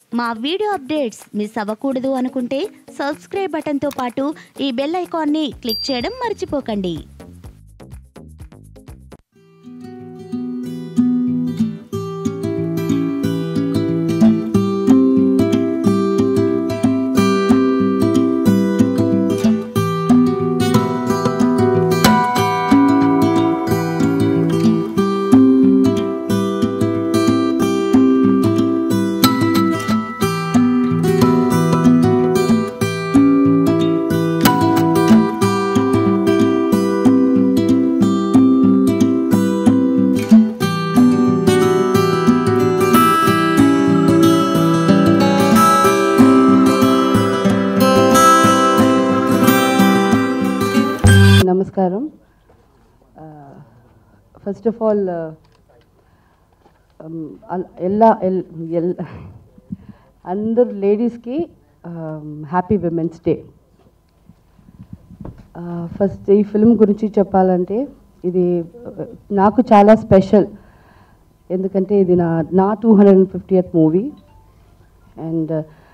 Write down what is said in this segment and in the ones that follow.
మా video updates miss అవ్వకూడదు అనుకుంటే సబ్స్క్రైబ్ బటన్తో పాటు ఈ బెల్ ఐకాన్ని క్లిక్ చేయడం మర్చిపోకండి నమస్కారం ఫస్ట్ ఆఫ్ ఆల్ எல்லா ఎల్ ఎల్ అందరు లేడీస్కి హ్యాపీ విమెన్స్ డే ఫస్ట్ ఈ ఫిల్మ్ గురించి చెప్పాలంటే ఇది uh, నాకు చాలా స్పెషల్ ఎందుకంటే ఇది నా నా two hundred and fiftieth movie and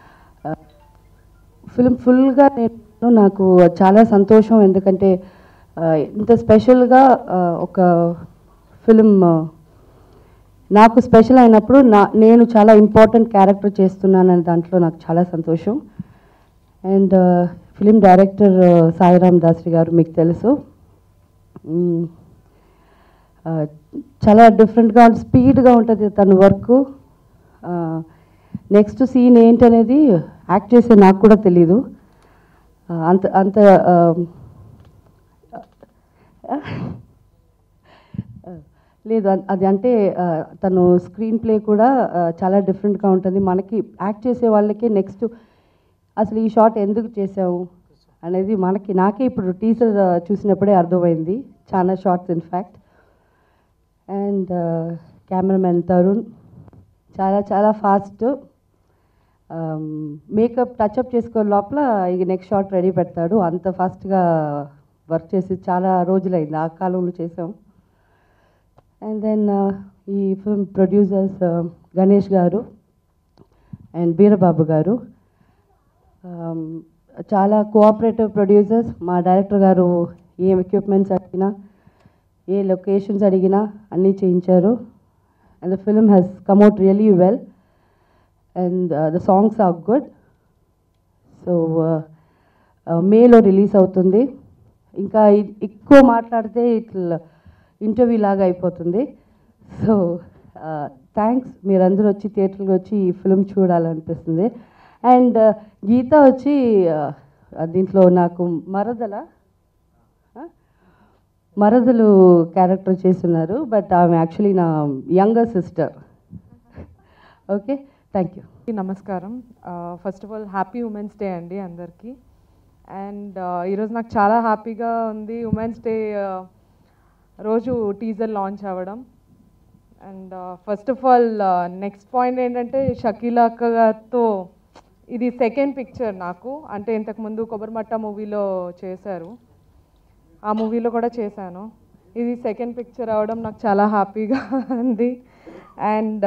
film ఫుల్గా నేను నాకు చాలా సంతోషం ఎందుకంటే ఆ, ఇంత స్పెషల్గా ఆ, ఒక ఫిల్మ్ ఆ, నాకు స్పెషల్ అయినప్పుడు నా నేను చాలా ఇంపార్టెంట్ క్యారెక్టర్ చేస్తున్నాననే దాంట్లో నాకు చాలా సంతోషం and film director Sairam Dasari గారు మీకు తెలుసు మ్మ్. ఆ, చాలా డిఫరెంట్గా స్పీడ్గా ఉంటుంది తన వర్క్ నెక్స్ట్ సీన్ ఏంటనేది యాక్ట్ చేసే నాకు కూడా తెలీదు ఆ, అంత అంత ఆ, లేదు అన్- అది అంటే ఆ, తను స్క్రీన్ ప్లే కూడా ఆ, చాలా డిఫరెంట్గా ఉంటుంది మనకి యాక్ట్ చేసే వాళ్ళకి నెక్స్ట్ అసలు ఈ షాట్ ఎందుకు చేసాము అనేది మనకి నాకే ఇప్పుడు టీజర్ చూసినప్పుడే అర్థమైంది చాలా shots in fact and cameraman Tarun చాలా చాలా ఫాస్ట్ మేకప్ టచ్అప్ చేసుకో లోపల ఇక నెక్స్ట్ షాట్ రెడీ పెడతాడు అంత ఫాస్ట్గా వర్క్ చేసి చాలా రోజులైంది ఆ కాలంలో చేసాం అండ్ దెన్ ఈ ఫిల్మ్ ప్రొడ్యూసర్స్ గణేష్ గారు అండ్ వీరబాబు గారు Um, చాలా కోఆపరేటివ్ ప్రొడ్యూసర్స్ మా డైరెక్టర్ గారు ఏం ఎక్విప్మెంట్స్ అడిగినా ఏ లొకేషన్స్ అడిగినా అన్నీ చేయించారు and the film has come out really well and the songs are good so మేలో రిలీజ్ అవుతుంది ఇంకా ఇ- ఎక్కువ మాట్లాడితే ఇట్లా ఇంటర్వ్యూ లాగా అయిపోతుంది సో థ్యాంక్స్ మీరందరూ వచ్చి థియేటర్కి వచ్చి ఈ ఫిల్మ్ చూడాలనిపిస్తుంది అండ్ గీత వచ్చి uh, దీంట్లో నాకు మరదల ఆ? మరదలు క్యారెక్టర్ చేస్తున్నారు బట్ ఆమె యాక్చువల్లీ నా younger sister okay thank you నమస్కారం first of all happy women's day అండి అందరికీ అండ్ ఈరోజు నాకు చాలా హ్యాపీగా ఉంది ఉమెన్స్ డే రోజు టీజర్ లాంచ్ అవ్వడం and first of all next point ఏంటంటే షకీలా అక్క గారితో ఇది సెకండ్ పిక్చర్ నాకు అంటే ఇంతకుముందు కొబ్బరిమట్ట మూవీలో చేశారు ఆ మూవీలో కూడా చేశాను ఇది సెకండ్ పిక్చర్ అవడం నాకు చాలా హ్యాపీగా ఉంది అండ్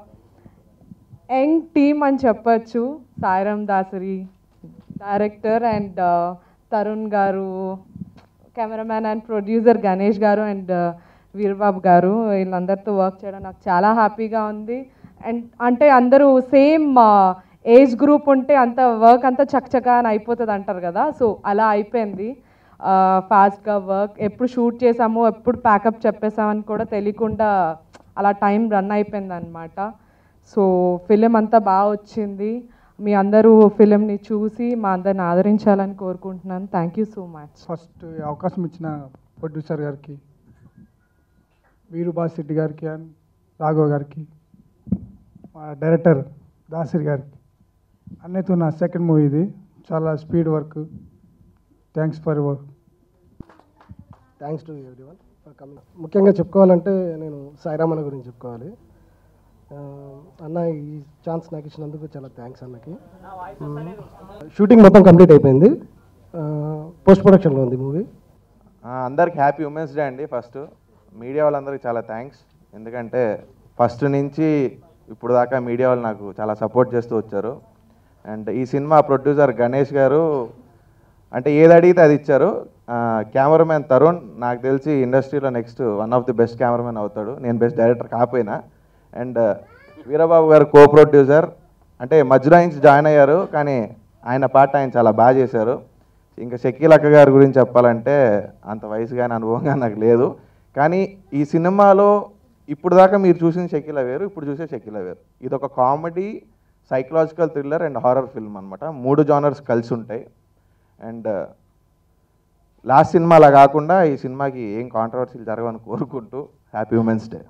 యంగ్ టీమ్ అని చెప్పచ్చు సాయిరామ్ దాసరి డైరెక్టర్ అండ్ తరుణ్ గారు కెమెరామ్యాన్ అండ్ ప్రొడ్యూసర్ గణేష్ గారు అండ్ వీరబాబు గారు వీళ్ళందరితో వర్క్ చేయడం నాకు చాలా హ్యాపీగా ఉంది అండ్ అంటే అందరూ సేమ్ ఏజ్ గ్రూప్ ఉంటే అంత వర్క్ అంతా చకచకా అని అయిపోతుంది అంటారు కదా సో అలా అయిపోయింది ఫాస్ట్గా వర్క్ ఎప్పుడు షూట్ చేసామో ఎప్పుడు ప్యాకప్ చెప్పేసామని కూడా తెలియకుండా అలా టైం రన్ అయిపోయింది అనమాట సో ఫిలిం అంతా బాగా వచ్చింది మీ అందరూ ఫిలింని చూసి మా అందరిని ఆదరించాలని కోరుకుంటున్నాను thank you so much first ఈ అవకాశం ఇచ్చిన ప్రొడ్యూసర్ గారికి వీరు బాసిరెడ్డి గారికి అండ్ రాఘవ గారికి మా డైరెక్టర్ దాసిరి గారికి అన్నయ్యతో నా సెకండ్ మూవీ ఇది చాలా speed work thanks for work thanks to everyone for coming ముఖ్యంగా చెప్పుకోవాలంటే నేను సాయిరామ్ అన్న గురించి చెప్పుకోవాలి ఆ, అన్న ఈ ఛాన్స్ నాకు ఇచ్చినందుకు చాలా థ్యాంక్స్ అన్నకి షూటింగ్ మొత్తం కంప్లీట్ అయిపోయింది పోస్ట్ ప్రొడక్షన్లో ఉంది మూవీ ఆ, అందరికి హ్యాపీ ఉమెన్స్ డే అండి ఫస్ట్ మీడియా వాళ్ళందరికీ చాలా థ్యాంక్స్ ఎందుకంటే ఫస్ట్ నుంచి ఇప్పుడు దాకా మీడియా వాళ్ళు నాకు చాలా సపోర్ట్ చేస్తూ వచ్చారు అండ్ ఈ సినిమా ప్రొడ్యూసర్ గణేష్ గారు అంటే ఏది అడిగితే అది ఇచ్చారు కెమెరామెన్ తరుణ్ నాకు తెలిసి ఇండస్ట్రీలో next one of the best cameraman అవుతాడు నేను బెస్ట్ డైరెక్టర్ కాకపోయినా అండ్ వీరబాబు గారు కో ప్రొడ్యూసర్ అంటే మధ్యలో నుంచి జాయిన్ అయ్యారు కానీ ఆయన పాట ఆయన చాలా బాగా చేశారు ఇంకా షకీల్ అక్క గారి గురించి చెప్పాలంటే అంత వయసు కానీ అనుభవంగా నాకు లేదు కానీ ఈ సినిమాలో ఇప్పుడు దాకా మీరు చూసిన షకీల వేరు ఇప్పుడు చూసే షకీల వేరు ఇది ఒక comedy psychological thriller and horror film అనమాట మూడు జానర్స్ కలిసి ఉంటాయి అండ్ లాస్ట్ సినిమా అలా కాకుండా ఈ సినిమాకి ఏం కాంట్రవర్సీలు జరగవని కోరుకుంటూ హ్యాపీ ఉమెన్స్ డే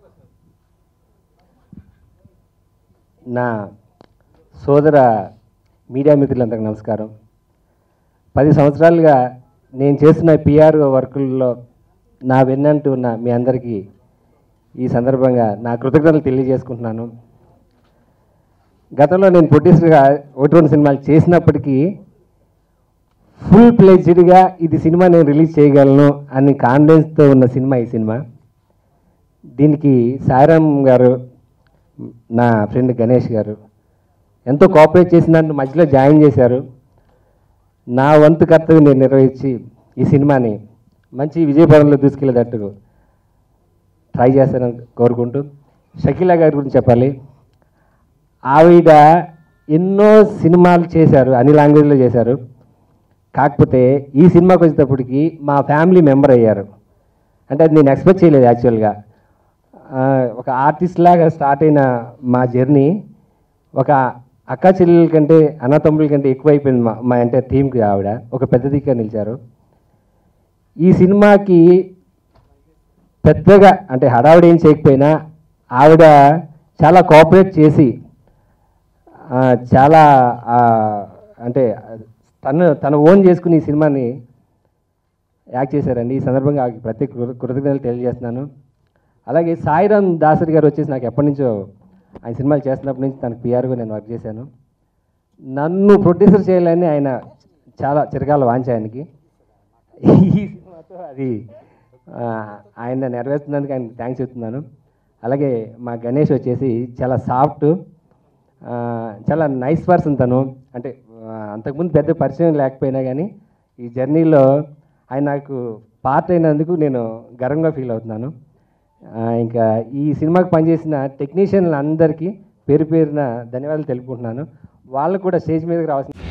నా సోదర మీడియా మిత్రులందరికీ నమస్కారం పది సంవత్సరాలుగా నేను చేస్తున్న పిఆర్ వర్కుల్లో నా వెన్నంటూ ఉన్న మీ అందరికీ ఈ సందర్భంగా నా కృతజ్ఞతలు తెలియజేసుకుంటున్నాను గతంలో నేను ప్రొడ్యూసర్గా ఒకటి రెండు సినిమాలు చేసినప్పటికీ ఫుల్ ప్లేజ్డ్గా ఇది సినిమా నేను రిలీజ్ చేయగలను అని కాన్ఫిడెన్స్తో ఉన్న సినిమా ఈ సినిమా దీనికి సాయిరామ్ గారు నా ఫ్రెండ్ గణేష్ గారు ఎంతో కోఆపరేట్ చేసి నన్ను మధ్యలో జాయిన్ చేశారు నా వంతు కర్తవ్యం నేను నిర్వహించి ఈ సినిమాని మంచి విజయపదంలో దూసుకెళ్ళేటట్టు ట్రై చేస్తానని కోరుకుంటూ షకీలా గారి గురించి చెప్పాలి ఆవిడ ఎన్నో సినిమాలు చేశారు అన్ని లాంగ్వేజ్లో చేశారు కాకపోతే ఈ సినిమాకి వచ్చేటప్పటికి మా ఫ్యామిలీ మెంబర్ అయ్యారు అంటే అది నేను ఎక్స్పెక్ట్ చేయలేదు యాక్చువల్గా ఆ, ఒక ఆర్టిస్ట్ లాగా స్టార్ట్ అయిన మా జర్నీ ఒక అక్క చెల్లెల కంటే అన్న తమ్ముళ్ళ కంటే ఎక్కువైపోయింది మా మా అంటే టీంకి ఆవిడ ఒక పెద్ద దిక్కుగా నిలిచారు ఈ సినిమాకి పెద్దగా అంటే హడావిడి ఏం చేయకపోయినా ఆవిడ చాలా కోఆపరేట్ చేసి ఆ, చాలా ఆ, అంటే తను తను ఓన్ చేసుకుని ఈ సినిమాని యాక్ట్ చేశారండి ఈ సందర్భంగా ఆవిడకి ప్రత్యేక కృత- కృతజ్ఞతలు తెలియజేస్తున్నాను అలాగే సాయిరామ్ దాసరి గారు వచ్చేసి నాకు ఎప్పటి నుంచో ఆయన సినిమాలు చేస్తున్నప్పటి నుంచి తనకు పిఆర్గా నేను వర్క్ చేశాను నన్ను ప్రొడ్యూసర్ చేయాలని ఆయన చాలా చిరకాల వాంచ ఆయనకి ఈ సినిమాతో అది ఆ, ఆయన నెరవేరుతున్నందుకు ఆయన థ్యాంక్స్ చెప్తున్నాను అలాగే మా గణేష్ వచ్చేసి చాలా సాఫ్ట్ ఆ, చాలా నైస్ పర్సన్ తను అంటే ఆ, అంతకుముందు పెద్ద పరిచయం లేకపోయినా కానీ ఈ జర్నీలో ఆయన నాకు పార్ట్ అయినందుకు నేను గర్వంగా ఫీల్ అవుతున్నాను ఆ, ఇంకా ఈ సినిమాకి పనిచేసిన టెక్నీషియన్లు అందరికీ పేరు పేరున ధన్యవాదాలు తెలుపుకుంటున్నాను వాళ్ళు కూడా స్టేజ్ మీదకి రావాల్సిన